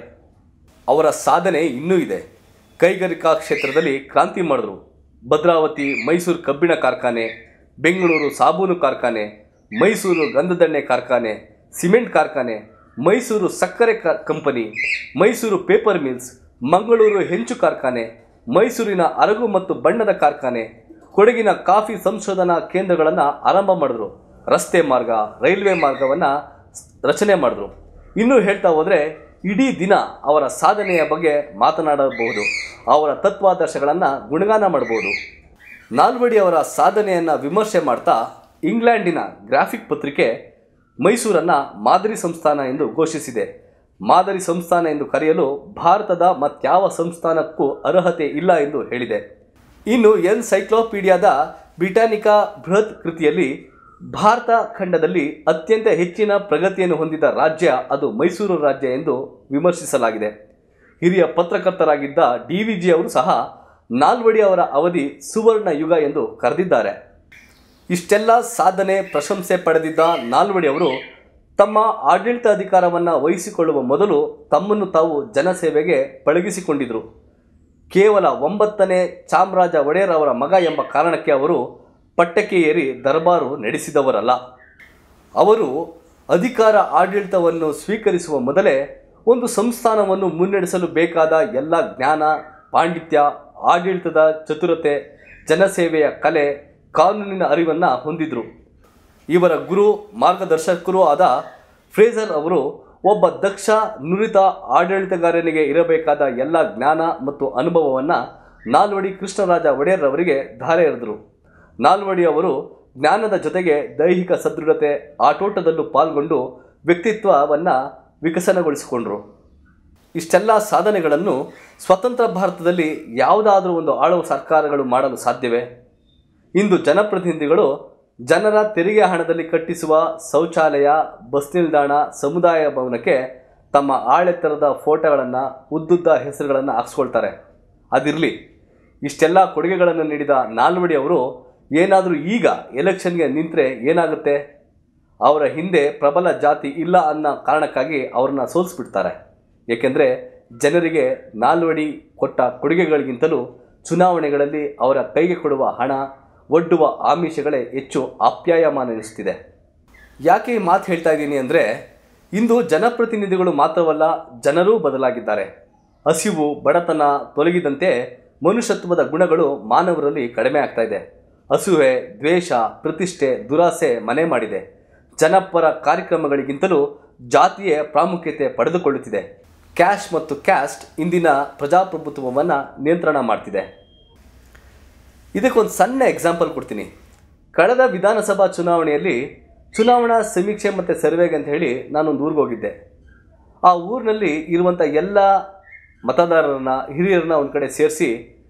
S1: ಅವರ ಸಾಧನೆ ಇನ್ನೂ ಇದೆ ಕೈಗಾರಿಕಾ ಕ್ಷೇತ್ರದಲ್ಲಿ ಕ್ರಾಂತಿ ಮಾಡಿದ್ರು ಭದ್ರಾವತಿ ಮೈಸೂರು ಕಬ್ಬಿಣ ಕಾರ್ಖಾನೆ ಬೆಂಗಳೂರು ಸಾಬೂನು ಕಾರ್ಖಾನೆ ಮೈಸೂರು ಗಂಧದೆಣ್ಣೆ ಕಾರ್ಖಾನೆ ಸಿಮೆಂಟ್ ಕಾರ್ಖಾನೆ ಮೈಸೂರು ಸಕ್ಕರೆ ಕ- company Mysuru paper mills Mangaluru ಹೆಂಚು ಕಾರ್ಖಾನೆ ಮೈಸೂರಿನ ಅರಗು ಮತ್ತು ಬಣ್ಣದ ಕಾರ್ಖಾನೆ ಕೊಡಗಿನ ಕಾಫಿ ಸಂಶೋಧನಾ ಕೇಂದ್ರಗಳನ್ನು ಆರಂಭ ಮಾಡಿದ್ರು ರಸ್ತೆ ಮಾರ್ಗ ರೈಲ್ವೆ ಮಾರ್ಗವನ್ನು ರಚನೆ ಮಾಡಿದ್ರು ಇನ್ನೂ ಹೇಳ್ತಾ ಹೋದರೆ ಇಡೀ ದಿನ ಅವರ ಸಾಧನೆಯ ಬಗ್ಗೆ ಮಾತನಾಡಬಹುದು ಅವರ ತತ್ವಾದರ್ಶಗಳನ್ನು ಗುಣಗಾನ ಮಾಡಬಹುದು ನಾಲ್ವಡಿ ಅವರ ಸಾಧನೆಯನ್ನು ವಿಮರ್ಶೆ ಮಾಡ್ತಾ ಇಂಗ್ಲೆಂಡಿನ ಗ್ರಾಫಿಕ್ ಪತ್ರಿಕೆ ಮೈಸೂರನ್ನು ಮಾದರಿ ಸಂಸ್ಥಾನ ಎಂದು ಘೋಷಿಸಿದೆ ಮಾದರಿ ಸಂಸ್ಥಾನ ಎಂದು ಕರೆಯಲು ಭಾರತದ ಮತ್ಯಾವ ಸಂಸ್ಥಾನಕ್ಕೂ ಅರ್ಹತೆ ಇಲ್ಲ ಎಂದು ಹೇಳಿದೆ ಇನ್ನು ಎನ್ಸೈಕ್ಲೋಪೀಡಿಯಾದ ಬ್ರಿಟಾನಿಕಾ ಬೃಹತ್ ಕೃತಿಯಲ್ಲಿ ಭಾರತ ಖಂಡದಲ್ಲಿ ಅತ್ಯಂತ ಹೆಚ್ಚಿನ ಪ್ರಗತಿಯನ್ನು ಹೊಂದಿದ ರಾಜ್ಯ ಅದು ಮೈಸೂರು ರಾಜ್ಯ ಎಂದು ವಿಮರ್ಶಿಸಲಾಗಿದೆ ಹಿರಿಯ ಪತ್ರಕರ್ತರಾಗಿದ್ದ ಡಿ ವಿ ಜಿ ಅವರು ಸಹ ನಾಲ್ವಡಿ ಅವರ ಅವಧಿ ಸುವರ್ಣ ಯುಗ ಎಂದು ಕರೆದಿದ್ದಾರೆ ಇಷ್ಟೆಲ್ಲ ಸಾಧನೆ ಪ್ರಶಂಸೆ ಪಡೆದಿದ್ದ ನಾಲ್ವಡಿ ಅವರು ತಮ್ಮ ಆಡಳಿತ ಅಧಿಕಾರವನ್ನು ವಹಿಸಿಕೊಳ್ಳುವ ಮೊದಲು ತಮ್ಮನ್ನು ತಾವು ಜನಸೇವೆಗೆ ಪಳಗಿಸಿಕೊಂಡಿದ್ದರು ಕೇವಲ ಒಂಬತ್ತನೇ ಚಾಮರಾಜ ಒಡೆಯರ್ ಅವರ ಮಗ ಎಂಬ ಕಾರಣಕ್ಕೆ ಅವರು ಪಟ್ಟಕ್ಕೆ ಏರಿ ದರ್ಬಾರು ನಡೆಸಿದವರಲ್ಲ ಅವರು ಅಧಿಕಾರ ಆಡಳಿತವನ್ನು ಸ್ವೀಕರಿಸುವ ಮೊದಲೇ ಒಂದು ಸಂಸ್ಥಾನವನ್ನು ಮುನ್ನಡೆಸಲು ಬೇಕಾದ ಎಲ್ಲ ಜ್ಞಾನ ಪಾಂಡಿತ್ಯ ಆಡಳಿತದ ಚತುರತೆ ಜನಸೇವೆಯ ಕಲೆ ಕಾನೂನಿನ ಅರಿವನ್ನು ಹೊಂದಿದ್ರು ಇವರ ಗುರು ಮಾರ್ಗದರ್ಶಕರೂ ಆದ ಫ್ರೇಜರ್ ಅವರು ಒಬ್ಬ ದಕ್ಷ ನುರಿತ ಆಡಳಿತಗಾರನಿಗೆ ಇರಬೇಕಾದ ಎಲ್ಲ ಜ್ಞಾನ ಮತ್ತು ಅನುಭವವನ್ನು ನಾಲ್ವಡಿ ಕೃಷ್ಣರಾಜ ಒಡೆಯರ್ ಅವರಿಗೆ ಧಾರೆ ಎರೆದರು ನಾಲ್ವಡಿ ಅವರು ಜ್ಞಾನದ ಜೊತೆಗೆ ದೈಹಿಕ ಸದೃಢತೆ ಆಟೋಟದಲ್ಲೂ ಪಾಲ್ಗೊಂಡು ವ್ಯಕ್ತಿತ್ವವನ್ನು ವಿಕಸನಗೊಳಿಸಿಕೊಂಡರು ಇಷ್ಟೆಲ್ಲ ಸಾಧನೆಗಳನ್ನು ಸ್ವತಂತ್ರ ಭಾರತದಲ್ಲಿ ಯಾವುದಾದ್ರೂ ಒಂದು ಆಳುವ ಸರ್ಕಾರಗಳು ಮಾಡಲು ಸಾಧ್ಯವೇ ಇಂದು ಜನಪ್ರತಿನಿಧಿಗಳು ಜನರ ತೆರಿಗೆ ಹಣದಲ್ಲಿ ಕಟ್ಟಿಸುವ ಶೌಚಾಲಯ ಬಸ್ ನಿಲ್ದಾಣ ಸಮುದಾಯ ಭವನಕ್ಕೆ ತಮ್ಮ ಆಳೆತ್ತರದ ಫೋಟೋಗಳನ್ನು ಉದ್ದುದ್ದ ಹೆಸರುಗಳನ್ನು ಹಾಕ್ಸ್ಕೊಳ್ತಾರೆ ಅದಿರಲಿ ಇಷ್ಟೆಲ್ಲ ಕೊಡುಗೆಗಳನ್ನು ನೀಡಿದ ನಾಲ್ವಡಿ ಅವರು ಏನಾದರೂ ಈಗ ಎಲೆಕ್ಷನ್ಗೆ ನಿಂತರೆ ಏನಾಗುತ್ತೆ ಅವರ ಹಿಂದೆ ಪ್ರಬಲ ಜಾತಿ ಇಲ್ಲ ಅನ್ನೋ ಕಾರಣಕ್ಕಾಗಿ ಅವ್ರನ್ನ ಸೋಲಿಸ್ಬಿಡ್ತಾರೆ ಏಕೆಂದರೆ ಜನರಿಗೆ ನಾಲ್ವಡಿ ಕೊಟ್ಟ ಕೊಡುಗೆಗಳಿಗಿಂತಲೂ ಚುನಾವಣೆಗಳಲ್ಲಿ ಅವರ ಕೈಗೆ ಕೊಡುವ ಹಣ ಒಡ್ಡುವ ಆಮಿಷಗಳೇ ಹೆಚ್ಚು ಆಪ್ಯಾಯಮಾನ ಎನಿಸ್ತಿದೆ ಯಾಕೆ ಈ ಮಾತು ಹೇಳ್ತಾ ಇದ್ದೀನಿ ಅಂದರೆ ಇಂದು ಜನಪ್ರತಿನಿಧಿಗಳು ಮಾತ್ರವಲ್ಲ ಜನರೂ ಬದಲಾಗಿದ್ದಾರೆ ಹಸಿವು ಬಡತನ ತೊಲಗಿದಂತೆ ಮನುಷ್ಯತ್ವದ ಗುಣಗಳು ಮಾನವರಲ್ಲಿ ಕಡಿಮೆ ಆಗ್ತಾ ಇದೆ ಹಸುವೆ ದ್ವೇಷ ಪ್ರತಿಷ್ಠೆ ದುರಾಸೆ ಮನೆ ಮಾಡಿದೆ ಜನಪರ ಕಾರ್ಯಕ್ರಮಗಳಿಗಿಂತಲೂ ಜಾತಿಯೇ ಪ್ರಾಮುಖ್ಯತೆ ಪಡೆದುಕೊಳ್ಳುತ್ತಿದೆ ಕ್ಯಾಶ್ ಮತ್ತು ಕ್ಯಾಸ್ಟ್ ಇಂದಿನ ಪ್ರಜಾಪ್ರಭುತ್ವವನ್ನು ನಿಯಂತ್ರಣ ಮಾಡ್ತಿದೆ ಇದಕ್ಕೊಂದು ಸಣ್ಣ ಎಕ್ಸಾಂಪಲ್ ಕೊಡ್ತೀನಿ ಕಳೆದ ವಿಧಾನಸಭಾ ಚುನಾವಣೆಯಲ್ಲಿ ಚುನಾವಣಾ ಸಮೀಕ್ಷೆ ಮತ್ತು ಸರ್ವೆಗೆ ಅಂತ ಹೇಳಿ ನಾನೊಂದು ಊರಿಗೆ ಹೋಗಿದ್ದೆ ಆ ಊರಿನಲ್ಲಿ ಇರುವಂಥ ಎಲ್ಲ ಮತದಾರರನ್ನ ಹಿರಿಯರನ್ನ ಒಂದು ಕಡೆ ಸೇರಿಸಿ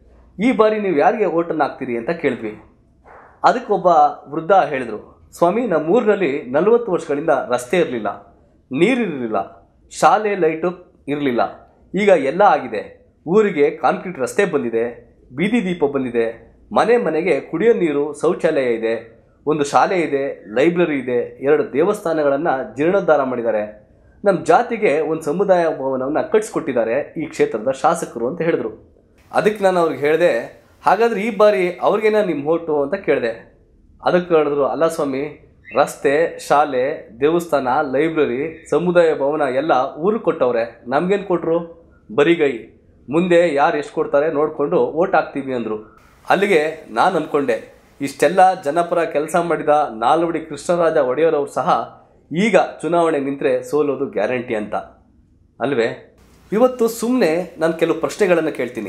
S1: ಈ ಬಾರಿ ನೀವು ಯಾರಿಗೆ ಓಟನ್ನು ಹಾಕ್ತೀರಿ ಅಂತ ಕೇಳಿದ್ವಿ ಅದಕ್ಕೊಬ್ಬ ವೃದ್ಧ ಹೇಳಿದರು ಸ್ವಾಮಿ ನಮ್ಮ ಊರಿನಲ್ಲಿ ನಲವತ್ತು ವರ್ಷಗಳಿಂದ ರಸ್ತೆ ಇರಲಿಲ್ಲ ನೀರಿರಲಿಲ್ಲ ಶಾಲೆ ಲೈಟು ಇರಲಿಲ್ಲ ಈಗ ಎಲ್ಲ ಆಗಿದೆ ಊರಿಗೆ ಕಾಂಕ್ರೀಟ್ ರಸ್ತೆ ಬಂದಿದೆ ಬೀದಿ ದೀಪ ಬಂದಿದೆ ಮನೆ ಮನೆಗೆ ಕುಡಿಯೋ ನೀರು ಶೌಚಾಲಯ ಇದೆ ಒಂದು ಶಾಲೆ ಇದೆ ಲೈಬ್ರರಿ ಇದೆ ಎರಡು ದೇವಸ್ಥಾನಗಳನ್ನು ಜೀರ್ಣೋದ್ಧಾರ ಮಾಡಿದ್ದಾರೆ ನಮ್ಮ ಜಾತಿಗೆ ಒಂದು ಸಮುದಾಯ ಭವನವನ್ನು ಕಟ್ಟಿಸ್ಕೊಟ್ಟಿದ್ದಾರೆ ಈ ಕ್ಷೇತ್ರದ ಶಾಸಕರು ಅಂತ ಹೇಳಿದ್ರು ಅದಕ್ಕೆ ನಾನು ಅವ್ರಿಗೆ ಹೇಳಿದೆ ಹಾಗಾದ್ರೆ ಈ ಬಾರಿ ಅವ್ರಿಗೇನ ನಿಮ್ಮ ಓಟು ಅಂತ ಕೇಳಿದೆ ಅದಕ್ಕೆ ಹೇಳಿದ್ರು ಅಲ್ಲ ಸ್ವಾಮಿ ರಸ್ತೆ ಶಾಲೆ ದೇವಸ್ಥಾನ ಲೈಬ್ರರಿ ಸಮುದಾಯ ಭವನ ಎಲ್ಲ ಊರಿಗೆ ಕೊಟ್ಟವ್ರೆ ನಮ್ಗೇನು ಕೊಟ್ಟರು ಬರಿಗೈ ಮುಂದೆ ಯಾರು ಎಷ್ಟು ಕೊಡ್ತಾರೆ ನೋಡಿಕೊಂಡು ಓಟ್ ಹಾಕ್ತೀವಿ ಅಂದರು ಅಲ್ಲಿಗೆ ನಾನು ಅಂದ್ಕೊಂಡೆ ಇಷ್ಟೆಲ್ಲ ಜನಪರ ಕೆಲಸ ಮಾಡಿದ ನಾಲ್ವಡಿ ಕೃಷ್ಣರಾಜ ಒಡೆಯರವರು ಸಹ ಈಗ ಚುನಾವಣೆ ನಿಂತರೆ ಸೋಲೋದು ಗ್ಯಾರಂಟಿ ಅಂತ ಅಲ್ವೇ ಇವತ್ತು ಸುಮ್ಮನೆ ನಾನು ಕೆಲವು ಪ್ರಶ್ನೆಗಳನ್ನು ಕೇಳ್ತೀನಿ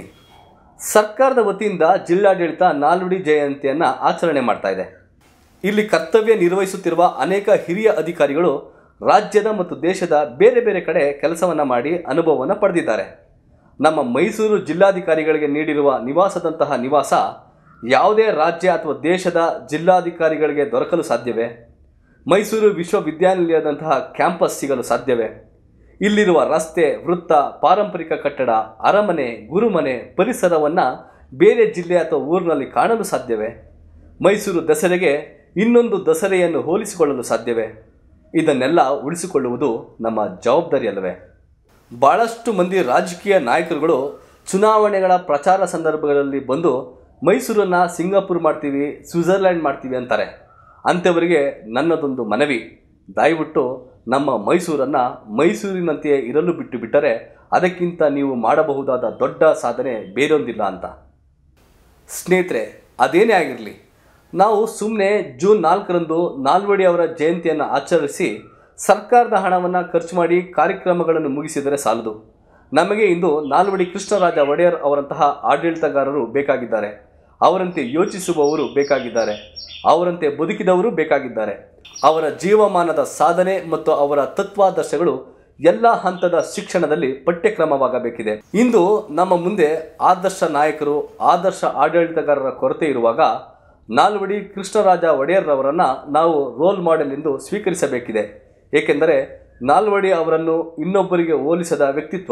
S1: ಸರ್ಕಾರದ ವತಿಯಿಂದ ಜಿಲ್ಲಾಡಳಿತ ನಾಲ್ವಡಿ ಜಯಂತಿಯನ್ನು ಆಚರಣೆ ಮಾಡ್ತಾ ಇದೆ ಇಲ್ಲಿ ಕರ್ತವ್ಯ ನಿರ್ವಹಿಸುತ್ತಿರುವ ಅನೇಕ ಹಿರಿಯ ಅಧಿಕಾರಿಗಳು ರಾಜ್ಯದ ಮತ್ತು ದೇಶದ ಬೇರೆ ಬೇರೆ ಕಡೆ ಕೆಲಸವನ್ನು ಮಾಡಿ ಅನುಭವವನ್ನು ಪಡೆದಿದ್ದಾರೆ ನಮ್ಮ ಮೈಸೂರು ಜಿಲ್ಲಾಧಿಕಾರಿಗಳಿಗೆ ನೀಡಿರುವ ನಿವಾಸದಂತಹ ನಿವಾಸ ಯಾವುದೇ ರಾಜ್ಯ ಅಥವಾ ದೇಶದ ಜಿಲ್ಲಾಧಿಕಾರಿಗಳಿಗೆ ದೊರಕಲು ಸಾಧ್ಯವೇ ಮೈಸೂರು ವಿಶ್ವವಿದ್ಯಾನಿಲಯದಂತಹ ಕ್ಯಾಂಪಸ್ ಸಿಗಲು ಸಾಧ್ಯವೇ ಇಲ್ಲಿರುವ ರಸ್ತೆ ವೃತ್ತ ಪಾರಂಪರಿಕ ಕಟ್ಟಡ ಅರಮನೆ ಗುರುಮನೆ ಪರಿಸರವನ್ನು ಬೇರೆ ಜಿಲ್ಲೆ ಅಥವಾ ಊರಿನಲ್ಲಿ ಕಾಣಲು ಸಾಧ್ಯವೇ ಮೈಸೂರು ದಸರೆಗೆ ಇನ್ನೊಂದು ದಸರೆಯನ್ನು ಹೋಲಿಸಿಕೊಳ್ಳಲು ಸಾಧ್ಯವೇ ಇದನ್ನೆಲ್ಲ ಉಳಿಸಿಕೊಳ್ಳುವುದು ನಮ್ಮ ಜವಾಬ್ದಾರಿ ಅಲ್ಲವೇ ಭಾಳಷ್ಟು ಮಂದಿ ರಾಜಕೀಯ ನಾಯಕರುಗಳು ಚುನಾವಣೆಗಳ ಪ್ರಚಾರ ಸಂದರ್ಭಗಳಲ್ಲಿ ಬಂದು ಮೈಸೂರನ್ನು ಸಿಂಗಾಪುರ್ ಮಾಡ್ತೀವಿ ಸ್ವಿಟ್ಜರ್ಲ್ಯಾಂಡ್ ಮಾಡ್ತೀವಿ ಅಂತಾರೆ ಅಂಥವರಿಗೆ ನನ್ನದೊಂದು ಮನವಿ ದಯವಿಟ್ಟು ನಮ್ಮ ಮೈಸೂರನ್ನು ಮೈಸೂರಿನಂತೆಯೇ ಇರಲು ಬಿಟ್ಟು ಬಿಟ್ಟರೆ ಅದಕ್ಕಿಂತ ನೀವು ಮಾಡಬಹುದಾದ ದೊಡ್ಡ ಸಾಧನೆ ಬೇರೊಂದಿಲ್ಲ ಅಂತ ಸ್ನೇಹಿತರೆ ಅದೇನೇ ಆಗಿರಲಿ ನಾವು ಸುಮ್ಮನೆ ಜೂನ್ ನಾಲ್ಕರಂದು ನಾಲ್ವಡಿ ಅವರ ಜಯಂತಿಯನ್ನು ಆಚರಿಸಿ ಸರ್ಕಾರದ ಹಣವನ್ನು ಖರ್ಚು ಮಾಡಿ ಕಾರ್ಯಕ್ರಮಗಳನ್ನು ಮುಗಿಸಿದರೆ ಸಾಲದು ನಮಗೆ ಇಂದು ನಾಲ್ವಡಿ ಕೃಷ್ಣರಾಜ ಒಡೆಯರ್ ಅವರಂತಹ ಆಡಳಿತಗಾರರು ಬೇಕಾಗಿದ್ದಾರೆ ಅವರಂತೆ ಯೋಚಿಸುವವರು ಬೇಕಾಗಿದ್ದಾರೆ ಅವರಂತೆ ಬದುಕಿದವರು ಬೇಕಾಗಿದ್ದಾರೆ ಅವರ ಜೀವಮಾನದ ಸಾಧನೆ ಮತ್ತು ಅವರ ತತ್ವಾದರ್ಶಗಳು ಎಲ್ಲ ಹಂತದ ಶಿಕ್ಷಣದಲ್ಲಿ ಪಠ್ಯಕ್ರಮವಾಗಬೇಕಿದೆ ಇಂದು ನಮ್ಮ ಮುಂದೆ ಆದರ್ಶ ನಾಯಕರು ಆದರ್ಶ ಆಡಳಿತಗಾರರ ಕೊರತೆ ಇರುವಾಗ ನಾಲ್ವಡಿ ಕೃಷ್ಣರಾಜ ಒಡೆಯರ್ರವರನ್ನು ನಾವು ರೋಲ್ ಮಾಡೆಲ್ ಎಂದು ಸ್ವೀಕರಿಸಬೇಕಿದೆ ಏಕೆಂದರೆ ನಾಲ್ವಡಿ ಅವರನ್ನು ಇನ್ನೊಬ್ಬರಿಗೆ ಹೋಲಿಸದ ವ್ಯಕ್ತಿತ್ವ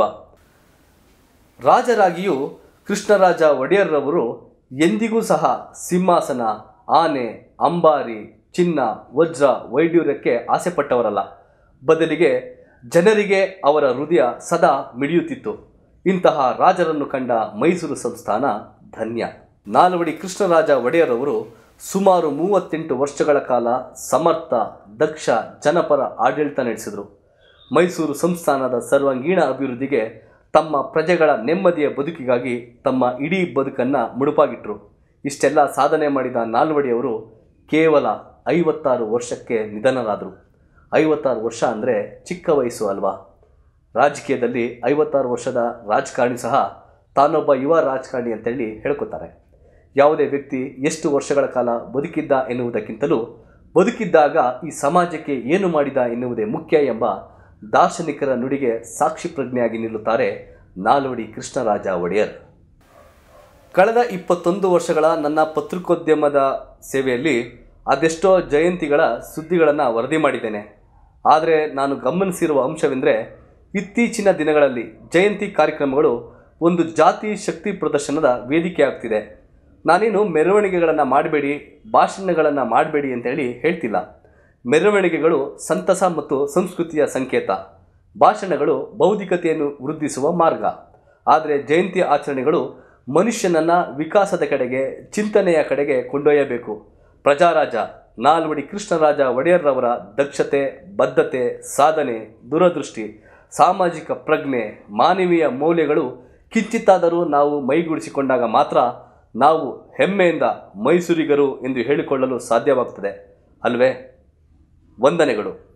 S1: ರಾಜರಾಗಿಯೂ ಕೃಷ್ಣರಾಜ ಒಡೆಯರ್ರವರು ಎಂದಿಗೂ ಸಹ ಸಿಂಹಾಸನ ಆನೆ ಅಂಬಾರಿ ಚಿನ್ನ ವಜ್ರ ವೈಡ್ಯೂರ್ಯಕ್ಕೆ ಆಸೆಪಟ್ಟವರಲ್ಲ ಬದಲಿಗೆ ಜನರಿಗೆ ಅವರ ಹೃದಯ ಸದಾ ಮಿಡಿಯುತ್ತಿತ್ತು ಇಂತಹ ರಾಜರನ್ನು ಕಂಡ ಮೈಸೂರು ಸಂಸ್ಥಾನ ಧನ್ಯ ನಾಲ್ವಡಿ ಕೃಷ್ಣರಾಜ ಒಡೆಯರವರು ಸುಮಾರು ಮೂವತ್ತೆಂಟು ವರ್ಷಗಳ ಕಾಲ ಸಮರ್ಥ ದಕ್ಷ ಜನಪರ ಆಡಳಿತ ನಡೆಸಿದರು ಮೈಸೂರು ಸಂಸ್ಥಾನದ ಸರ್ವಾಂಗೀಣ ಅಭಿವೃದ್ಧಿಗೆ ತಮ್ಮ ಪ್ರಜೆಗಳ ನೆಮ್ಮದಿಯ ಬದುಕಿಗಾಗಿ ತಮ್ಮ ಇಡೀ ಬದುಕನ್ನು ಮುಡುಪಾಗಿಟ್ಟರು ಇಷ್ಟೆಲ್ಲ ಸಾಧನೆ ಮಾಡಿದ ನಾಲ್ವಡಿಯವರು ಕೇವಲ ಐವತ್ತಾರು ವರ್ಷಕ್ಕೆ ನಿಧನರಾದರು ಐವತ್ತಾರು ವರ್ಷ ಅಂದರೆ ಚಿಕ್ಕ ವಯಸ್ಸು ಅಲ್ವಾ ರಾಜಕೀಯದಲ್ಲಿ ಐವತ್ತಾರು ವರ್ಷದ ರಾಜಕಾರಣಿ ಸಹ ತಾನೊಬ್ಬ ಯುವ ರಾಜಕಾರಣಿ ಅಂತೇಳಿ ಹೇಳ್ಕೊತಾರೆ ಯಾವುದೇ ವ್ಯಕ್ತಿ ಎಷ್ಟು ವರ್ಷಗಳ ಕಾಲ ಬದುಕಿದ್ದ ಎನ್ನುವುದಕ್ಕಿಂತಲೂ ಬದುಕಿದ್ದಾಗ ಈ ಸಮಾಜಕ್ಕೆ ಏನು ಮಾಡಿದ ಎನ್ನುವುದೇ ಮುಖ್ಯ ಎಂಬ ದಾರ್ಶನಿಕರ ನುಡಿಗೆ ಸಾಕ್ಷಿ ಪ್ರಜ್ಞೆಯಾಗಿ ನಿಲ್ಲುತ್ತಾರೆ ನಾಲ್ವಡಿ ಕೃಷ್ಣರಾಜ ಒಡೆಯರ್ ಕಳೆದ ಇಪ್ಪತ್ತೊಂದು ವರ್ಷಗಳ ನನ್ನ ಪತ್ರಿಕೋದ್ಯಮದ ಸೇವೆಯಲ್ಲಿ ಅದೆಷ್ಟೋ ಜಯಂತಿಗಳ ಸುದ್ದಿಗಳನ್ನು ವರದಿ ಮಾಡಿದ್ದೇನೆ ಆದರೆ ನಾನು ಗಮನಿಸಿರುವ ಅಂಶವೆಂದರೆ ಇತ್ತೀಚಿನ ದಿನಗಳಲ್ಲಿ ಜಯಂತಿ ಕಾರ್ಯಕ್ರಮಗಳು ಒಂದು ಜಾತಿ ಶಕ್ತಿ ಪ್ರದರ್ಶನದ ವೇದಿಕೆ ಆಗ್ತಿದೆ ನಾನೇನು ಮೆರವಣಿಗೆಗಳನ್ನು ಮಾಡಬೇಡಿ ಭಾಷಣಗಳನ್ನು ಮಾಡಬೇಡಿ ಅಂತೇಳಿ ಹೇಳ್ತಿಲ್ಲ ಮೆರವಣಿಗೆಗಳು ಸಂತಸ ಮತ್ತು ಸಂಸ್ಕೃತಿಯ ಸಂಕೇತ ಭಾಷಣಗಳು ಬೌದ್ಧಿಕತೆಯನ್ನು ವೃದ್ಧಿಸುವ ಮಾರ್ಗ ಆದರೆ ಜಯಂತಿ ಆಚರಣೆಗಳು ಮನುಷ್ಯನನ್ನು ವಿಕಾಸದ ಕಡೆಗೆ ಚಿಂತನೆಯ ಕಡೆಗೆ ಕೊಂಡೊಯ್ಯಬೇಕು ಪ್ರಜಾರಾಜ ನಾಲ್ವಡಿ ಕೃಷ್ಣರಾಜ ಒಡೆಯರ್ರವರ ದಕ್ಷತೆ ಬದ್ಧತೆ ಸಾಧನೆ ದೂರದೃಷ್ಟಿ ಸಾಮಾಜಿಕ ಪ್ರಜ್ಞೆ ಮಾನವೀಯ ಮೌಲ್ಯಗಳು ಕಿಂಚಿತ್ತಾದರೂ ನಾವು ಮೈಗೂಡಿಸಿಕೊಂಡಾಗ ಮಾತ್ರ ನಾವು ಹೆಮ್ಮೆಯಿಂದ ಮೈಸೂರಿಗರು ಎಂದು ಹೇಳಿಕೊಳ್ಳಲು ಸಾಧ್ಯವಾಗುತ್ತದೆ ಅಲ್ವೇ ವಂದನೆಗಳು